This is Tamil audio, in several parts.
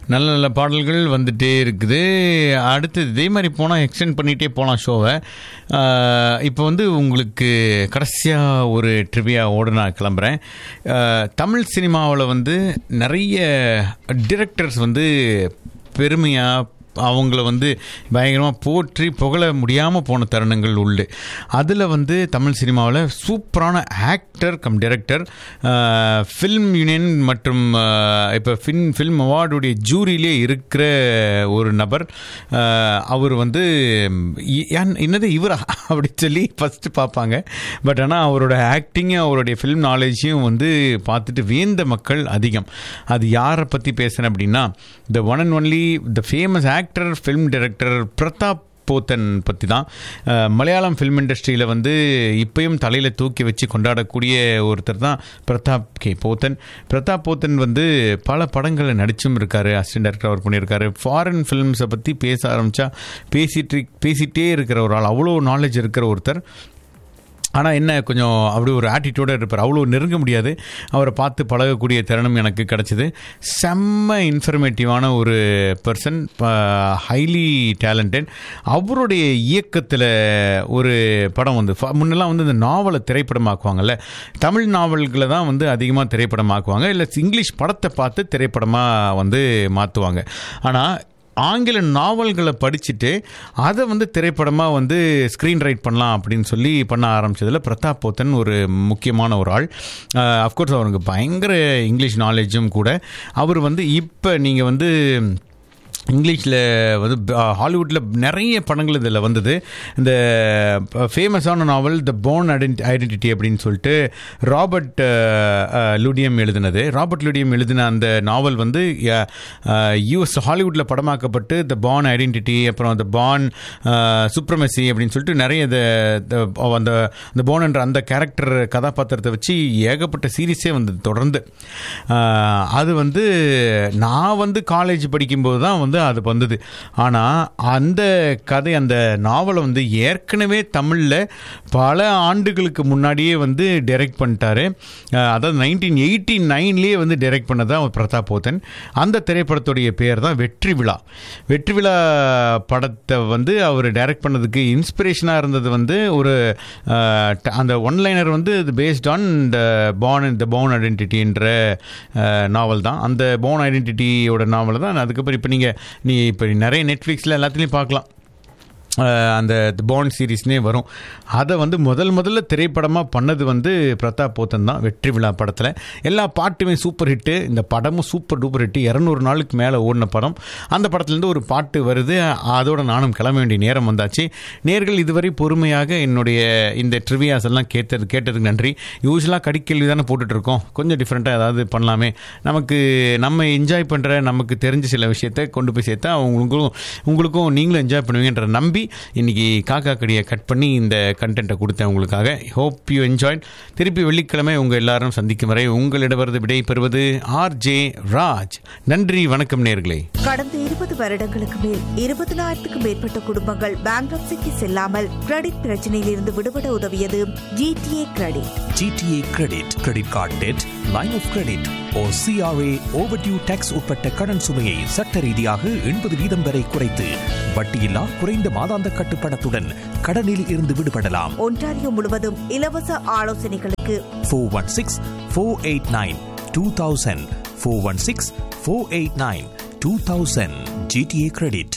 நல்ல நல்ல பாடல்கள் வந்துட்டே இருக்குது அடுத்து இதே மாதிரி போனால் எக்ஸ்டெண்ட் பண்ணிகிட்டே போகலாம் ஷோவை இப்போ வந்து உங்களுக்கு கடைசியாக ஒரு ட்ரிவியாவோடு நான் கிளம்புறேன் ஆஹ், தமிழ் சினிமாவில் வந்து நிறைய டிரெக்டர்ஸ் வந்து பெருமையாக அவங்கள வந்து பயங்கரமாக போற்றி புகழ முடியாமல் போன தருணங்கள் உண்டு அதில் வந்து தமிழ் சினிமாவில் சூப்பரான actor cum director film union மற்றும் இப்போ ஃபின் ஃபில்ம் அவார்டுடைய ஜூரியிலே இருக்கிற ஒரு நபர் ஆஹ், அவர் வந்து இ- ஏன் என்னது இவரா அப்படி சொல்லி ஃபஸ்ட்டு பார்ப்பாங்க பட் ஆனால் அவரோட ஆக்டிங்கும் அவருடைய ஃபில்ம் நாலேஜையும் வந்து பார்த்துட்டு வியந்த மக்கள் அதிகம் அது யாரை பற்றி பேசுகிறேன் அப்படின்னா the one and only the famous actor film director Prathap Pothen பற்றி தான் அஹ், மலையாளம் ஃபில்ம் இண்டஸ்ட்ரியில் வந்து இப்பயும் தலையில் தூக்கி வச்சு கொண்டாடக்கூடிய ஒருத்தர் தான் பிரதாப் கே போத்தன் பிரதாப் போத்தன் வந்து பல படங்களில் நடிச்சும் இருக்காரு அசிஸ்டன்ட் டேரக்டர் அவர் பண்ணியிருக்காரு ஃபாரின் ஃபிலிம்ஸை பற்றி பேச ஆரம்பித்தா பேசிட்டு பேசிகிட்டே இருக்கிற ஒரு ஆள் அவ்வளோ நாலேஜ் இருக்கிற ஒருத்தர் ஆனால் என்ன கொஞ்சம் அப்படி ஒரு ஆட்டிடியூடாக இருப்பார் அவ்வளோ நெருங்க முடியாது அவரை பார்த்து பழகக்கூடிய தருணம் எனக்கு கிடச்சிது செம்ம இன்ஃபர்மேட்டிவான ஒரு பர்சன் ஹைலி டேலண்டட் அவருடைய இயக்கத்தில் ஒரு படம் வந்து ஃப- முன்னெல்லாம் வந்து இந்த நாவலை திரைப்படமாக்குவாங்கல்ல தமிழ் நாவல்களை தான் வந்து அதிகமாக திரைப்படமாக்குவாங்க இல்லை இங்கிலீஷ் படத்தை பார்த்து திரைப்படமாக வந்து மாற்றுவாங்க ஆனால் ஆங்கில நாவல்களை படிச்சுட்டு அதை வந்து திரைப்படமாக வந்து ஸ்க்ரீன் ரைட் பண்ணலாம் அப்படின்னு சொல்லி பண்ண ஆரம்பிச்சதில் பிரதாப் போத்தன் ஒரு முக்கியமான ஒரு ஆள் அஃப்கோர்ஸ் அவருக்கு பயங்கர இங்கிலீஷ் நாலேஜும் கூட அவர் வந்து இப்போ நீங்கள் வந்து இங்கிலீஷில் வந்து ஹாலிவுட்டில் நிறைய படங்கள் இதில் வந்தது இந்த ஃபேமஸான novel the Bourne identity identity அப்படின்னு சொல்லிட்டு ராபர்ட் அஹ், அஹ், லுடியம் எழுதினது ராபர்ட் லுடியம் எழுதின அந்த நாவல் வந்து யூஎஸ் ஹாலிவுட்டில் படமாக்கப்பட்டு த பான் ஐடென்டிட்டி அப்புறம் த பான் சுப்ரமசி அப்படின்னு சொல்லிட்டு நிறைய the- the- அந்த அந்த போன் என்ற அந்த கேரக்டர் கதாபாத்திரத்தை வச்சு ஏகப்பட்ட சீரீஸே வந்தது தொடர்ந்து அஹ், அது வந்து நான் வந்து காலேஜ் படிக்கும்போது தான் வந்து அது வந்தது ஆனால் அந்த கதை அந்த நாவலை வந்து ஏற்கனவே தமிழில் பல ஆண்டுகளுக்கு முன்னாடியே வந்து டைரக்ட் பண்ணிட்டாரு அஹ், அதாவது நைன்டீன் எயிட்டி நைன்லேயே வந்து டைரக்ட் பண்ணதான் அவர் பிரதாப் போத்தன் அந்த திரைப்படத்துடைய பேர் தான் வெற்றி விழா வெற்றி விழா படத்தை வந்து அவர் டைரக்ட் பண்ணதுக்கு இன்ஸ்பிரேஷனாக இருந்தது வந்து ஒரு அஹ், ட- அந்த ஒன்லைனர் வந்து இது based on the Bourne the Bourne ஐடென்டிட்டின்ற நாவல் தான் அந்த போன் ஐடென்டிட்டியோட நாவல் தான் அதுக்கப்புறம் இப்போ நீங்கள் நீ இப்போ நிறைய நெட்ஃப்ளிக்ஸில் எல்லாத்துலேயும் பார்க்கலாம் அஹ் அந்த பாண்ட் சீரீஸ்னே வரும் அதை வந்து முதல் முதல்ல திரைப்படமாக பண்ணது வந்து பிரதாப் போத்தன் தான் வெற்றி விழா படத்தில் எல்லா பாட்டுமே சூப்பர் ஹிட்டு இந்த படமும் சூப்பர் டூப்பர் ஹிட்டு இரநூறு நாளுக்கு மேலே ஓடின படம் அந்த படத்துலேருந்து ஒரு பாட்டு வருது அதோட நானும் கிளம்ப வேண்டிய நேரம் வந்தாச்சு நேர்கள் இதுவரை பொறுமையாக என்னுடைய இந்த ட்ரிவியாஸ் எல்லாம் கேட்டது கேட்டதுக்கு நன்றி யூஸ்வலாக கடிக்கேள்வி தானே போட்டுட்டு இருக்கோம் கொஞ்சம் டிஃப்ரெண்ட்டாக ஏதாவது பண்ணலாமே நமக்கு நம்ம என்ஜாய் பண்ணுற நமக்கு தெரிஞ்ச சில விஷயத்தை கொண்டு போய் சேர்த்தா உங்களுக்கும் உங்களுக்கும் நீங்களும் என்ஜாய் பண்ணுவீங்கன்ற நம்பி இன்னைக்கு காக்கா கடியை கட் பண்ணி இந்த கண்டென்ட்டை கொடுத்தேன் உங்களுக்காக ஹோப் யூ என்ஜாய் திருப்பி வெள்ளிக்கிழமை உங்கள் எல்லாரும் சந்திக்கும் வரை உங்களிடமிருந்து விடை பெறுவது ஆர் ஜே ராஜ் நன்றி வணக்கம் நேர்களே கடந்த இருபது வருடங்களுக்கு மேல் இருபதினாயிரத்துக்கும் மேற்பட்ட குடும்பங்கள் பேங்க்ரப்சிக்கு செல்லாமல் கிரெடிட் பிரச்சனையில் இருந்து விடுபட உதவியது GTA credit GTA credit credit card debt line of credit or CRA overdue taxes உட்பட்ட கடன் சுமையை சட்ட ரீதியாக எண்பது வீதம் வரை குறைத்து வட்டியில்லா குறைந்த மாதாந்த கட்டுப்பணத்துடன் கடனில் இருந்து விடுபடலாம் ஒன்டாரியோ முழுவதும் இலவச ஆலோசனைகளுக்கு four one six four eight nine two thousand four one six four eight nine two thousand GTA credit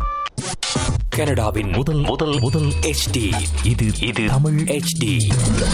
கனடாவின் முதல் முதல் முதல் HD இது இது தமிழ் HD